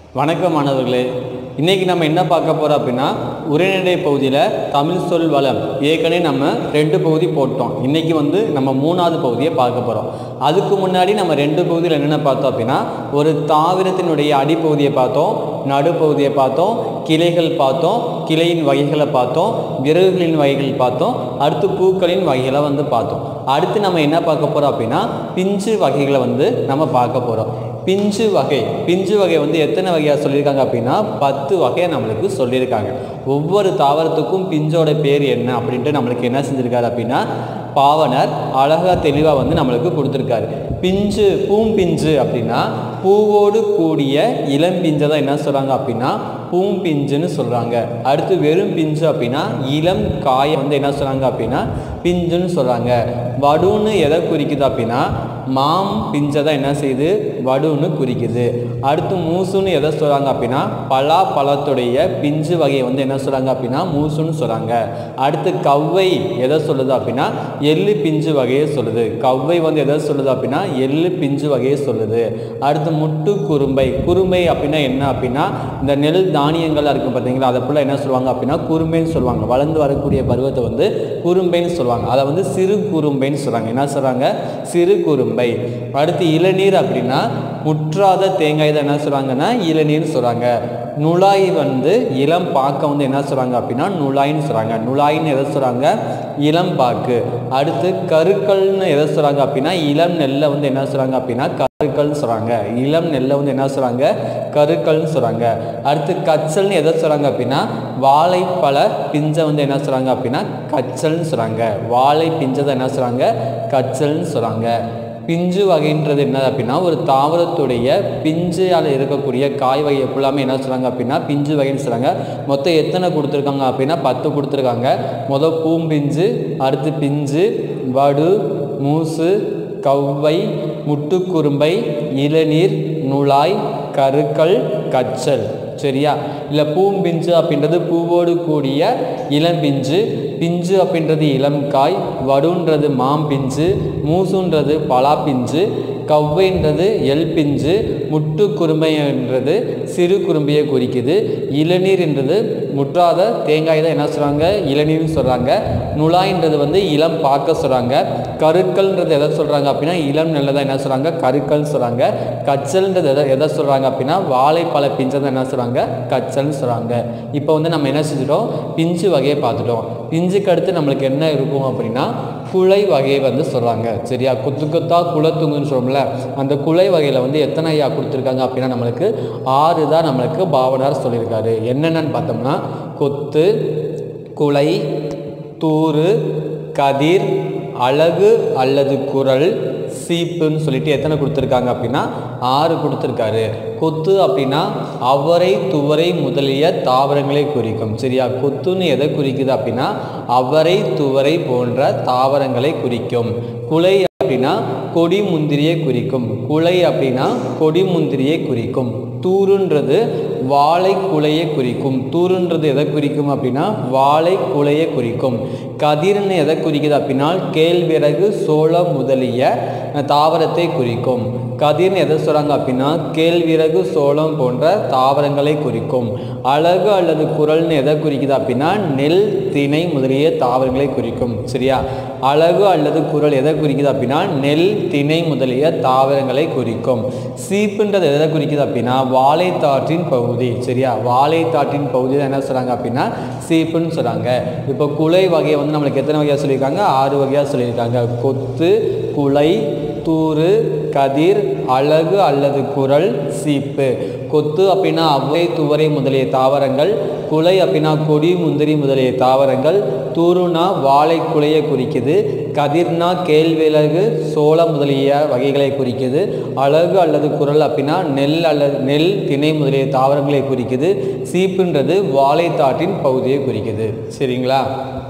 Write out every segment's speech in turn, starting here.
வணக்கம் மாணவர்களே இன்றைக்கி நம்ம என்ன பார்க்க போகிறோம் அப்படின்னா உரைநடை பகுதியில் தமிழ் சொல் வளம் ஏற்கனவே நம்ம ரெண்டு பகுதி போட்டோம் இன்றைக்கி வந்து நம்ம மூணாவது பகுதியை பார்க்க போகிறோம் அதுக்கு முன்னாடி நம்ம ரெண்டு பகுதியில் என்னென்ன பார்த்தோம் அப்படின்னா ஒரு தாவரத்தினுடைய அடிப்பகுதியை பார்த்தோம் நடுப்பகுதியை பார்த்தோம் கிளைகள் பார்த்தோம் கிளையின் வகைகளை பார்த்தோம் விறகுகளின் வகைகள் பார்த்தோம் அடுத்து பூக்களின் வகைகளை வந்து பார்த்தோம் அடுத்து நம்ம என்ன பார்க்க போகிறோம் அப்படின்னா பிஞ்சு வகைகளை வந்து நம்ம பார்க்க போகிறோம் பிஞ்சு வகை பிஞ்சு வகை வந்து எத்தனை வகையாக சொல்லியிருக்காங்க அப்படின்னா பத்து வகையை நம்மளுக்கு சொல்லியிருக்காங்க ஒவ்வொரு தாவரத்துக்கும் பிஞ்சோட பேர் என்ன அப்படின்ட்டு நம்மளுக்கு என்ன செஞ்சுருக்காரு அப்படின்னா பாவனர் அழகாக தெளிவாக வந்து நம்மளுக்கு கொடுத்துருக்காரு பிஞ்சு பூம்பிஞ்சு அப்படின்னா பூவோடு கூடிய இளம் பிஞ்சை தான் என்ன சொல்கிறாங்க அப்படின்னா பூம்பிஞ்சுன்னு சொல்கிறாங்க அடுத்து வெறும் பிஞ்சு அப்படின்னா இளம் காயை வந்து என்ன சொல்கிறாங்க அப்படின்னா பிஞ்சுன்னு சொல்கிறாங்க வடுன்னு எதை குறிக்குது அப்படின்னா மாம் பிஞ்சை தான் என்ன செய்யுது வடுன்னு குறிக்குது அடுத்து மூசுன்னு எதை சொல்கிறாங்க அப்படின்னா பலா பழத்துடைய பிஞ்சு வகையை வந்து என்ன சொல்கிறாங்க அப்படின்னா மூசுன்னு சொல்கிறாங்க அடுத்து கவ்வை எதை சொல்லுது அப்படின்னா எள்ளு பிஞ்சு வகையை சொல்லுது கவ்வை வந்து எதை சொல்லுது அப்படின்னா எள்ளு பிஞ்சு வகையை சொல்லுது அடுத்து முட்டு குறும்பை குறும்பை அப்படின்னா என்ன அப்படின்னா இந்த நெல் தானியங்கள்லாம் இருக்கும் பார்த்தீங்களா அதை ஃபுல்லாக என்ன சொல்லுவாங்க அப்படின்னா குறும்பைன்னு சொல்லுவாங்க வளர்ந்து வரக்கூடிய பருவத்தை வந்து குறும்பைன்னு சொல்லுவாங்க அதை வந்து சிறு குறும்பைன்னு சொல்கிறாங்க என்ன சொல்கிறாங்க சிறு குறும்பை அடுத்து இளநீர் அப்படின்னா முற்றாத தேங்காய் தான் என்ன சொல்கிறாங்கன்னா இளநீர்னு சொல்கிறாங்க நுழாய் வந்து இளம் பாக்கை வந்து என்ன சொல்கிறாங்க அப்படின்னா நுழாய்ன்னு சொல்கிறாங்க நுழாயின்னு எதை சொல்கிறாங்க இளம் பாக்கு அடுத்து கருக்கள்னு எதை சொல்கிறாங்க அப்படின்னா இளம் நெல்லை வந்து என்ன சொல்கிறாங்க அப்படின்னா கருக்கள்னு சொல்கிறாங்க இளம் நெல்லை வந்து என்ன சொல்கிறாங்க கருக்கள்னு சொல்கிறாங்க அடுத்து கச்சல்னு எதை சொல்கிறாங்க அப்படின்னா வாழைப்பழ பிஞ்சை வந்து என்ன சொல்கிறாங்க அப்படின்னா கச்சல்னு சொல்கிறாங்க வாழை பிஞ்சை தான் என்ன சொல்கிறாங்க கச்சல்னு சொல்கிறாங்க பிஞ்சு வகைன்றது என்ன அப்படின்னா ஒரு தாவரத்துடைய பிஞ்சால் இருக்கக்கூடிய காய் வகை ஃபுல்லாமே என்ன சொல்கிறாங்க அப்படின்னா பிஞ்சு வகைன்னு சொல்கிறாங்க மொத்தம் எத்தனை கொடுத்துருக்காங்க அப்படின்னா பத்து கொடுத்துருக்காங்க மொதல் பூம்பிஞ்சு அடுத்து பிஞ்சு வடு மூசு கவ்வை முட்டுக்குறும்பை இளநீர் நுழாய் கருக்கள் கச்சல் சரியா இல்லை பூம்பிஞ்சு அப்படின்றது பூவோடு கூடிய இளம்பிஞ்சு பிஞ்சு அப்படின்றது இளம் காய் வடுன்றது மாம்பிஞ்சு மூசுன்றது பலாப்பிஞ்சு கவ்வைன்றது எல் பிஞ்சு முட்டு குறும்பைன்றது சிறு குறும்பையை குறிக்குது இளநீர் என்றது முற்றாத தேங்காய் தான் என்ன சொல்கிறாங்க இளநீர்னு சொல்கிறாங்க நுழாயின்றது வந்து இளம் பார்க்க சொல்கிறாங்க கருக்கள்ன்றது எதை சொல்கிறாங்க அப்படின்னா இளம் நெல்லை தான் என்ன சொல்கிறாங்க கருக்கள்னு சொல்கிறாங்க கச்சல்ன்றது எதை எதை சொல்கிறாங்க அப்படின்னா வாழைப்பழ பிஞ்சை தான் என்ன சொல்கிறாங்க கச்சல்னு சொல்கிறாங்க இப்போ வந்து நம்ம என்ன செஞ்சிட்டோம் பிஞ்சு வகையை பார்த்துட்டோம் பிஞ்சுக்கு அடுத்து நம்மளுக்கு என்ன இருக்கும் அப்படின்னா குலை வகையை வந்து சொல்கிறாங்க சரியா குத்து குத்தா குலத்துங்குன்னு சொல்கிறோம்ல அந்த குலை வகையில் வந்து எத்தனை ஐயா கொடுத்துருக்காங்க அப்படின்னா நம்மளுக்கு ஆறு தான் நம்மளுக்கு பாவனார் சொல்லியிருக்காரு என்னென்னு பார்த்தோம்னா கொத்து குலை தூறு கதிர் அழகு அல்லது குரல் சீப்புன்னு சொல்லிட்டு எத்தனை கொடுத்துருக்காங்க அப்படின்னா ஆறு கொடுத்துருக்காரு கொத்து அப்படின்னா அவரை துவரை முதலிய தாவரங்களை குறிக்கும் சரியா கொத்துன்னு எதை குறிக்குது அப்படின்னா அவரை துவரை போன்ற தாவரங்களை குறிக்கும் குலை அப்படின்னா கொடி முந்திரியை குறிக்கும் குலை அப்படின்னா கொடி முந்திரியை குறிக்கும் தூருன்றது வாழை குலையை குறிக்கும் தூருன்றது எதை குறிக்கும் அப்படின்னா வாழை குலையை குறிக்கும் கதிர்னு எதை குறிக்குது அப்படின்னா கேழ்விறகு சோளம் முதலிய தாவரத்தை குறிக்கும் கதிர்னு எதை சொல்கிறாங்க அப்படின்னா கேழ்விறகு சோளம் போன்ற தாவரங்களை குறிக்கும் அழகு அல்லது குரல்னு எதை குறிக்குது அப்படின்னா நெல் திணை முதலிய தாவரங்களை குறிக்கும் சரியா அழகு அல்லது குரல் எதை குறிக்குது அப்படின்னா நெல் திணை முதலிய தாவரங்களை குறிக்கும் சீப்புன்றது எதை குறிக்குது அப்படின்னா வாழைத்தாற்றின் பகுதி சரியா வாழைத்தாற்றின் பகுதி தான் என்ன சொல்கிறாங்க அப்படின்னா சீப்புன்னு சொல்கிறாங்க இப்போ குலை வகையை வந்து நம்மளுக்கு எத்தனை வகையாக சொல்லியிருக்காங்க ஆறு வகையாக சொல்லியிருக்காங்க கொத்து குலை தூறு கதிர் அழகு அல்லது குரல் சீப்பு கொத்து அப்படின்னா அவ்வை துவரை முதலிய தாவரங்கள் குலை அப்படின்னா கொடி முந்திரி முதலிய தாவரங்கள் தூருனா வாழை குலையை குறிக்குது கதிர்னா கேழ்விறகு சோளம் முதலிய வகைகளை குறிக்குது அழகு அல்லது குரல் அப்படின்னா நெல் அல்லது நெல் திணை முதலிய தாவரங்களை குறிக்குது சீப்புன்றது வாழைத்தாட்டின் பகுதியை குறிக்குது சரிங்களா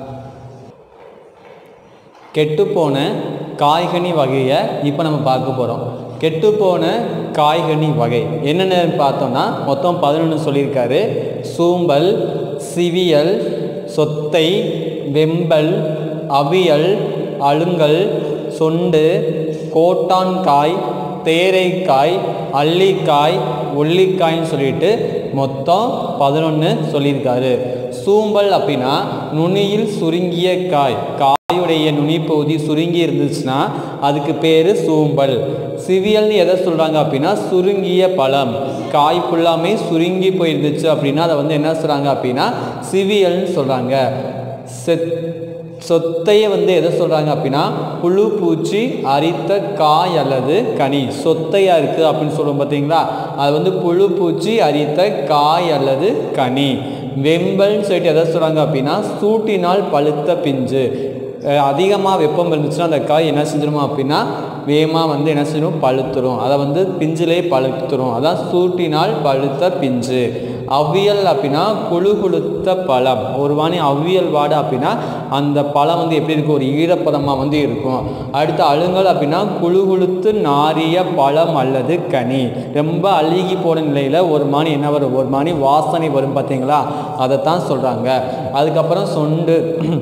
கெட்டுப்போன காய்கனி வகையை இப்போ நம்ம பார்க்க போகிறோம் கெட்டுப்போன காய்கனி வகை என்னென்ன பார்த்தோம்னா மொத்தம் பதினொன்று சொல்லியிருக்காரு சூம்பல் சிவியல் சொத்தை வெம்பல் அவியல் அழுங்கல் சொண்டு கோட்டான்காய் தேரைக்காய் அள்ளிக்காய் ஒல்லிக்காய்ன்னு சொல்லிட்டு மொத்தம் பதினொன்று சொல்லியிருக்காரு சூம்பல் அப்படின்னா நுனியில் சுருங்கிய காய் காயுடைய நுனிப்பகுதி சுருங்கி இருந்துச்சுன்னா அதுக்கு பேர் சூம்பல் சிவியல்னு எதை சொல்கிறாங்க அப்படின்னா சுருங்கிய பழம் காய் ஃபுல்லாமே சுருங்கி போயிருந்துச்சு அப்படின்னா அதை வந்து என்ன சொல்கிறாங்க அப்படின்னா சிவியல்னு சொல்கிறாங்க செத் சொத்தையை வந்து எதை சொல்கிறாங்க அப்படின்னா புழு பூச்சி அரித்த காய் அல்லது கனி சொத்தையாக இருக்குது அப்படின்னு சொல்லுவோம் பார்த்தீங்களா அது வந்து புழு பூச்சி அரித்த காய் அல்லது கனி வெம்பல்னு சொல்லிட்டு எதை சொல்கிறாங்க அப்படின்னா சூட்டினால் பழுத்த பிஞ்சு அதிகமாக வெப்பம் இருந்துச்சுன்னா அந்த காய் என்ன செஞ்சிருமா அப்படின்னா வேகமாக வந்து என்ன செய்யணும் பழுத்துரும் அதை வந்து பிஞ்சிலே பழுத்துரும் அதான் சூட்டினால் பழுத்த பிஞ்சு அவ்வியல் அப்படின்னா குழு குளுத்த பழம் ஒரு வாணி அவ்வியல் வாடு அப்படின்னா அந்த பழம் வந்து எப்படி இருக்கும் ஒரு ஈரப்பதமாக வந்து இருக்கும் அடுத்து அழுங்கல் அப்படின்னா குழு குளுத்து நாரிய பழம் அல்லது கனி ரொம்ப அழுகி போன நிலையில் ஒரு மானி என்ன வரும் ஒரு மானி வாசனை வரும் பார்த்தீங்களா அதைத்தான் சொல்கிறாங்க அதுக்கப்புறம் சொண்டு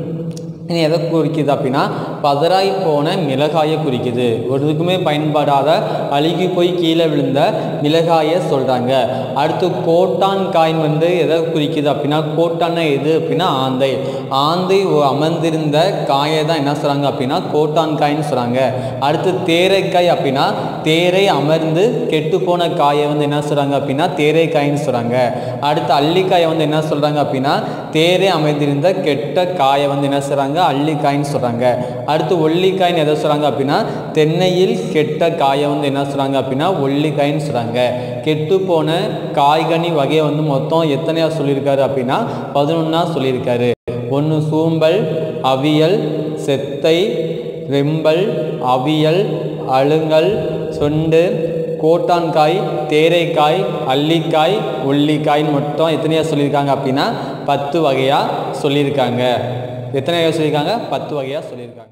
இனி எதை குறிக்குது அப்படின்னா பதறாய் போன மிளகாயை குறிக்குது ஒரு இதுக்குமே பயன்படாத அழுகி போய் கீழே விழுந்த மிளகாயை சொல்கிறாங்க அடுத்து கோட்டான் காய் வந்து எதை குறிக்குது அப்படின்னா கோட்டான்னா எது அப்படின்னா ஆந்தை ஆந்தை ஒ- அமர்ந்திருந்த காயை தான் என்ன சொல்கிறாங்க அப்படின்னா கோட்டான் காய்ன்னு சொல்கிறாங்க அடுத்து தேரைக்காய் அப்படின்னா தேரை அமர்ந்து கெட்டுப்போன காயை வந்து என்ன சொல்கிறாங்க அப்படின்னா தேரைக்காய்ன்னு சொல்கிறாங்க அடுத்து அள்ளிக்காயை வந்து என்ன சொல்கிறாங்க அப்படின்னா தேரே அமைந்திருந்த கெட்ட காயை வந்து என்ன சொல்கிறாங்க அள்ளிக்காய்ன்னு சொல்கிறாங்க அடுத்து ஒல்லிக்காய்ன்னு எதை சொல்கிறாங்க அப்படின்னா தென்னையில் கெட்ட காயை வந்து என்ன சொல்கிறாங்க அப்படின்னா ஒல்லிக்காய்ன்னு சொல்கிறாங்க கெட்டு போன காய்கனி வகையை வந்து மொத்தம் எத்தனையா சொல்லியிருக்காரு அப்படின்னா பதினொன்னா சொல்லியிருக்காரு ஒன்று சூம்பல் அவியல் செத்தை ரெம்பல் அவியல் அழுங்கல் சொண்டு கோட்டான்காய் தேரைக்காய் அள்ளிக்காய் ஒல்லிக்காய்ன்னு மொத்தம் எத்தனையா சொல்லியிருக்காங்க அப்படின்னா பத்து வகையாக சொல்லியிருக்காங்க எத்தனை வகையாக சொல்லியிருக்காங்க பத்து வகையாக சொல்லியிருக்காங்க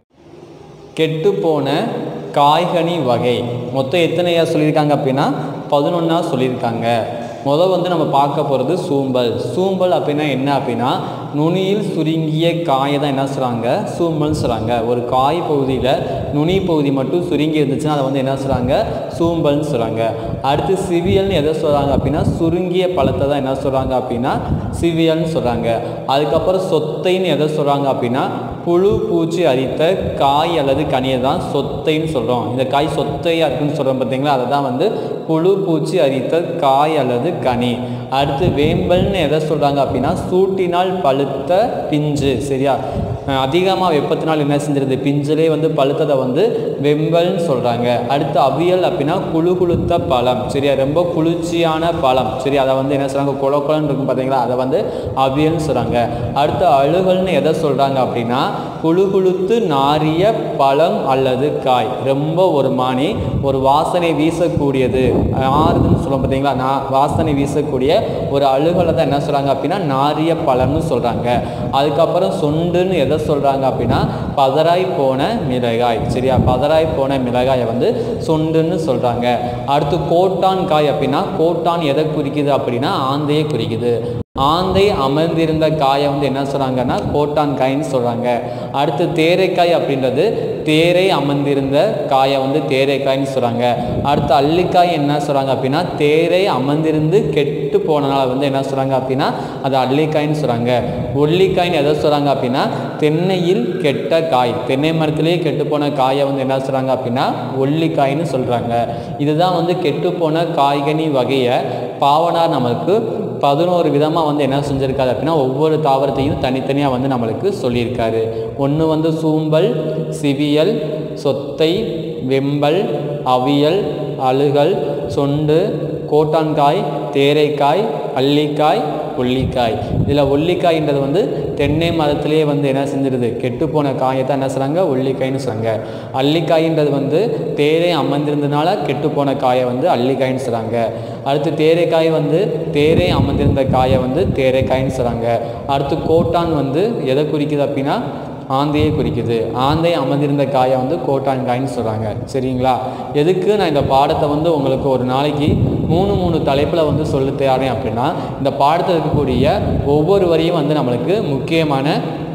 கெட்டுப்போன காய்கனி வகை மொத்தம் எத்தனையா சொல்லியிருக்காங்க அப்படின்னா பதினொன்னா சொல்லியிருக்காங்க முதல் வந்து நம்ம பார்க்க போகிறது சூம்பல் சூம்பல் அப்படின்னா என்ன அப்படின்னா நுனியில் சுருங்கிய காயை தான் என்ன சொல்கிறாங்க சூம்பல்னு சொல்கிறாங்க ஒரு காய் பகுதியில் நுனி பகுதி மட்டும் சுருங்கி இருந்துச்சுன்னா அதை வந்து என்ன சொல்கிறாங்க சூம்பல்னு சொல்கிறாங்க அடுத்து சிவியல்னு எதை சொல்கிறாங்க அப்படின்னா சுருங்கிய பழத்தை தான் என்ன சொல்கிறாங்க அப்படின்னா சிவியல்னு சொல்கிறாங்க அதுக்கப்புறம் சொத்தைன்னு எதை சொல்கிறாங்க அப்படின்னா புழு பூச்சி அரித்த காய் அல்லது கனியை தான் சொத்தைன்னு சொல்கிறோம் இந்த காய் சொத்தையாக இருக்குன்னு சொல்கிறோம் பார்த்தீங்களா அதை தான் வந்து புழு பூச்சி அரித்த காய் அல்லது கனி அடுத்து வேம்பல்னு எதை சொல்கிறாங்க அப்படின்னா சூட்டினால் பழுத்த பிஞ்சு சரியா அதிகமாக வெப்பத்தினால் என்ன செஞ்சிருது பிஞ்சிலே வந்து பழுத்ததை வந்து வெம்பல்னு சொல்கிறாங்க அடுத்து அவியல் அப்படின்னா குழு குளுத்த பழம் சரியா ரொம்ப குளிர்ச்சியான பழம் சரி அதை வந்து என்ன சொல்கிறாங்க குளக்குளன்னு இருக்கும் பார்த்தீங்களா அதை வந்து அவியல்னு சொல்கிறாங்க அடுத்து அழுகல்னு எதை சொல்கிறாங்க அப்படின்னா குழு குளுத்து நாரிய பழம் அல்லது காய் ரொம்ப ஒரு மானி ஒரு வாசனை வீசக்கூடியது ஆறுதுன்னு சொல்லுவோம் பார்த்தீங்களா நான் வாசனை வீசக்கூடிய ஒரு அழுகலை தான் என்ன சொல்கிறாங்க அப்படின்னா நாரிய பழம்னு சொல்கிறாங்க அதுக்கப்புறம் சொண்டுன்னு எதை சொல்கிறாங்க அப்படின்னா பதறாய் போன மிளகாய் சரியா பதறாய் போன மிளகாயை வந்து சொண்டுன்னு சொல்கிறாங்க அடுத்து கோட்டான் காய் அப்படின்னா கோட்டான் எதை குறிக்குது அப்படின்னா ஆந்தையை குறிக்குது ஆந்தை அமர்ந்திருந்த காயை வந்து என்ன சொல்கிறாங்கன்னா கோட்டான் காயின்னு சொல்கிறாங்க அடுத்து தேரைக்காய் அப்படின்றது தேரை அமர்ந்திருந்த காயை வந்து தேரைக்காய்ன்னு சொல்கிறாங்க அடுத்து அள்ளிக்காய் என்ன சொல்கிறாங்க அப்படின்னா தேரை அமர்ந்திருந்து கெட்டு போனனால வந்து என்ன சொல்கிறாங்க அப்படின்னா அது அள்ளிக்காய்ன்னு சொல்கிறாங்க ஒல்லிக்காய்ன்னு எதை சொல்கிறாங்க அப்படின்னா தென்னையில் கெட்ட காய் தென்னை மரத்திலேயே கெட்டு போன காயை வந்து என்ன சொல்கிறாங்க அப்படின்னா ஒல்லிக்காய்ன்னு சொல்கிறாங்க இதுதான் வந்து கெட்டு போன காய்கனி வகையை பாவனார் நமக்கு பதினோரு விதமாக வந்து என்ன செஞ்சுருக்காரு அப்படின்னா ஒவ்வொரு தாவரத்தையும் தனித்தனியாக வந்து நம்மளுக்கு சொல்லியிருக்காரு ஒன்று வந்து சூம்பல் சிவியல் சொத்தை வெம்பல் அவியல் அழுகல் சொண்டு கோட்டான்காய் தேரைக்காய் அள்ளிக்காய் ஒல்லிக்காய் இதில் ஒல்லிக்காய்ன்றது வந்து தென்னை மரத்திலேயே வந்து என்ன செஞ்சிருது கெட்டுப்போன காயை தான் என்ன சொல்கிறாங்க ஒல்லிக்காய்ன்னு சொல்கிறாங்க அள்ளிக்காய்ன்றது வந்து தேரை அமர்ந்திருந்தனால கெட்டுப்போன காயை வந்து அள்ளிக்காய்ன்னு சொல்கிறாங்க அடுத்து தேரைக்காய் வந்து தேரை அமர்ந்திருந்த காயை வந்து தேரைக்காய்ன்னு சொல்கிறாங்க அடுத்து கோட்டான் வந்து எதை குறிக்குது அப்படின்னா ஆந்தையை குறிக்குது ஆந்தை அமர்ந்திருந்த காயை வந்து கோட்டான் காய்ன்னு சொல்கிறாங்க சரிங்களா எதுக்கு நான் இந்த பாடத்தை வந்து உங்களுக்கு ஒரு நாளைக்கு மூணு மூணு தலைப்பில் வந்து சொல்ல தயாரேன் அப்படின்னா இந்த பாடத்தில் இருக்கக்கூடிய ஒவ்வொரு வரியும் வந்து நம்மளுக்கு முக்கியமான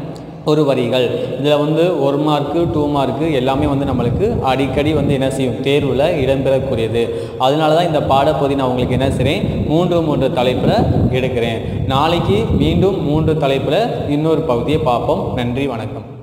ஒரு வரிகள் இதில் வந்து ஒரு மார்க்கு டூ மார்க்கு எல்லாமே வந்து நம்மளுக்கு அடிக்கடி வந்து என்ன செய்யும் தேர்வில் இடம்பெறக்கூடியது அதனால தான் இந்த பாடப்பகுதி நான் உங்களுக்கு என்ன செய்கிறேன் மூன்று மூன்று தலைப்பில் எடுக்கிறேன் நாளைக்கு மீண்டும் மூன்று தலைப்பில் இன்னொரு பகுதியை பார்ப்போம் நன்றி வணக்கம்